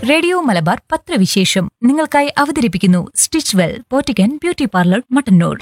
radio Malabar പത്രവിശേഷം നിങ്ങൾക്കായി അവതരിപ്പിക്കുന്നു സ്റ്റിച്ച് വെൽ പോറ്റിക്കൻ ബ്യൂട്ടി പാർലർ മട്ടന്നൂർ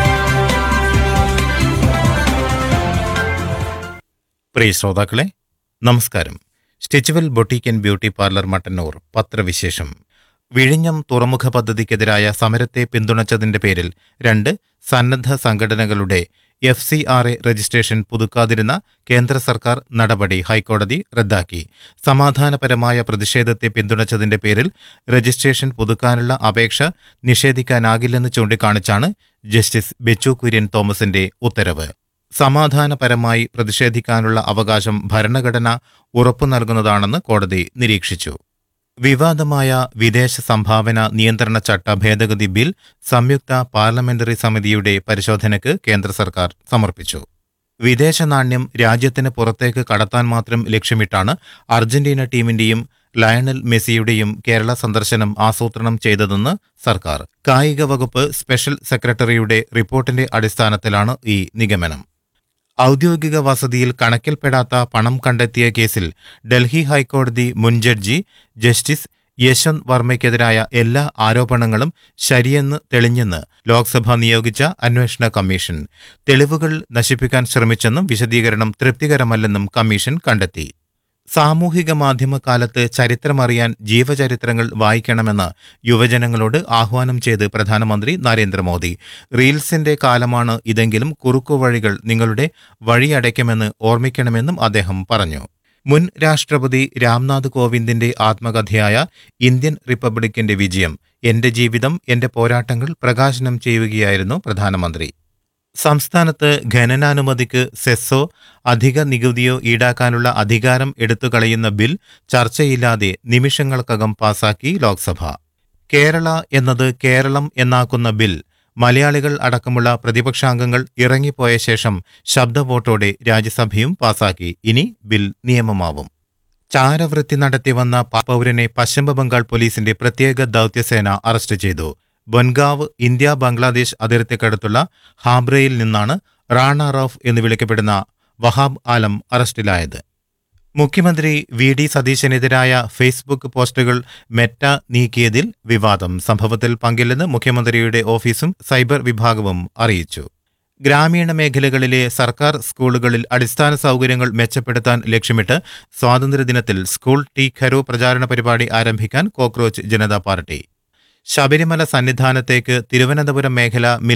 പ്രിയ ശ്രോതാക്കളെ നമസ്കാരം stitchwell boutique and beauty parlour Mattannur പത്രവിശേഷം വിഴിഞ്ഞം തുറമുഖ പദ്ധതിക്കെതിരായ സമരത്തെ പിന്തുണച്ചതിന്റെ പേരിൽ രണ്ട് സന്നദ്ധ സംഘടനകളുടെ F C R A registration പുതുക്കാതിരുന്ന കേന്ദ്ര സർക്കാർ നടപടി ഹൈക്കോടതി റദ്ദാക്കി സമാധാനപരമായ പ്രതിഷേധത്തെ പിന്തുണച്ചതിന്റെ പേരിൽ രജിസ്ട്രേഷൻ പുതുക്കാനുള്ള അപേക്ഷ നിഷേധിക്കാനാകില്ലെന്ന് ചൂണ്ടിക്കാണിച്ചാണ് ജസ്റ്റിസ് ബെച്ചു കുര്യൻ തോമസിന്റെ ഉത്തരവ് സമാധാനപരമായി പ്രതിഷേധിക്കാനുള്ള അവകാശം ഭരണഘടന ഉറപ്പു നൽകുന്നതാണെന്ന് കോടതി നിരീക്ഷിച്ചു വിവാദമായ വിദേശ സംഭാവന നിയന്ത്രണ ചട്ട ഭേദഗതി ബിൽ സംയുക്ത പാർലമെന്ററി സമിതിയുടെ പരിശോധനയ്ക്ക് കേന്ദ്ര സർക്കാർ സമർപ്പിച്ചു വിദേശ നാണ്യം രാജ്യത്തിന് പുറത്തേക്ക് കടത്താൻ മാത്രം ലക്ഷ്യമിട്ടാണ് അർജന്റീന ടീമിന്റെയും ലയണൽ മെസ്സിയുടെയും കേരള സന്ദർശനം ആസൂത്രണം ചെയ്തതെന്ന് സർക്കാർ കായിക വകുപ്പ് സ്പെഷ്യൽ സെക്രട്ടറിയുടെ റിപ്പോർട്ടിന്റെ അടിസ്ഥാനത്തിലാണ് ഈ നിഗമനം ഔദ്യോഗിക വസതിയിൽ കണക്കിൽപ്പെടാത്ത പണം കണ്ടെത്തിയ കേസിൽ ഡൽഹി ഹൈക്കോടതി മുൻ ജഡ്ജി ജസ്റ്റിസ് യശ്വന്ത് വർമ്മയ്ക്കെതിരായ എല്ലാ ആരോപണങ്ങളും ശരിയെന്ന് തെളിഞ്ഞെന്ന് ലോക്സഭ നിയോഗിച്ച അന്വേഷണ കമ്മീഷൻ തെളിവുകൾ നശിപ്പിക്കാൻ ശ്രമിച്ചെന്നും വിശദീകരണം തൃപ്തികരമല്ലെന്നും കമ്മീഷൻ കണ്ടെത്തി സാമൂഹിക മാധ്യമകാലത്ത് ചരിത്രമറിയാൻ ജീവചരിത്രങ്ങൾ വായിക്കണമെന്ന് യുവജനങ്ങളോട് ആഹ്വാനം ചെയ്ത് പ്രധാനമന്ത്രി നരേന്ദ്രമോദി റീൽസിന്റെ കാലമാണ് ഇതെങ്കിലും കുറുക്കുവഴികൾ നിങ്ങളുടെ വഴിയടയ്ക്കുമെന്ന് ഓർമ്മിക്കണമെന്നും അദ്ദേഹം പറഞ്ഞു മുൻ രാഷ്ട്രപതി രാംനാഥ് കോവിന്ദിന്റെ ആത്മകഥയായ ഇന്ത്യൻ റിപ്പബ്ലിക്കിന്റെ വിജയം എന്റെ ജീവിതം എന്റെ പോരാട്ടങ്ങൾ പ്രകാശനം ചെയ്യുകയായിരുന്നു പ്രധാനമന്ത്രി സംസ്ഥാനത്ത് ഖനനാനുമതിക്ക് സെസ്സോ അധിക നികുതിയോ ഈടാക്കാനുള്ള അധികാരം എടുത്തുകളയുന്ന ബിൽ ചർച്ചയില്ലാതെ നിമിഷങ്ങൾക്കകം പാസാക്കി ലോക്സഭ കേരള എന്നത് കേരളം എന്നാക്കുന്ന ബിൽ മലയാളികൾ അടക്കമുള്ള പ്രതിപക്ഷാംഗങ്ങൾ ഇറങ്ങിപ്പോയ ശേഷം ശബ്ദവോട്ടോടെ രാജ്യസഭയും പാസാക്കി ഇനി ബിൽ നിയമമാവും ചാരവൃത്തി നടത്തി വന്ന പൗരനെ പശ്ചിമബംഗാൾ പോലീസിന്റെ പ്രത്യേക ദൗത്യസേന അറസ്റ്റ് ചെയ്തു ബൊൻഗാവ് ഇന്ത്യ ബംഗ്ലാദേശ് അതിർത്തിക്കടുത്തുള്ള ഹാബ്രയിൽ നിന്നാണ് റാണ റൌഫ് എന്ന് വിളിക്കപ്പെടുന്ന വഹാബ് ആലം അറസ്റ്റിലായത് മുഖ്യമന്ത്രി വി ഡി സതീശനെതിരായ ഫേസ്ബുക്ക് പോസ്റ്റുകൾ മെറ്റ നീക്കിയതിൽ വിവാദം സംഭവത്തിൽ പങ്കില്ലെന്ന് മുഖ്യമന്ത്രിയുടെ ഓഫീസും സൈബർ വിഭാഗവും അറിയിച്ചു ഗ്രാമീണ മേഖലകളിലെ സർക്കാർ സ്കൂളുകളിൽ അടിസ്ഥാന സൗകര്യങ്ങൾ മെച്ചപ്പെടുത്താൻ ലക്ഷ്യമിട്ട് സ്വാതന്ത്ര്യദിനത്തിൽ സ്കൂൾ ടീ ഖരോ പ്രചാരണ പരിപാടി ആരംഭിക്കാൻ കോക്രോച്ച് ജനതാ പാർട്ടി ശബരിമല സന്നിധാനത്തേക്ക് തിരുവനന്തപുരം മേഖല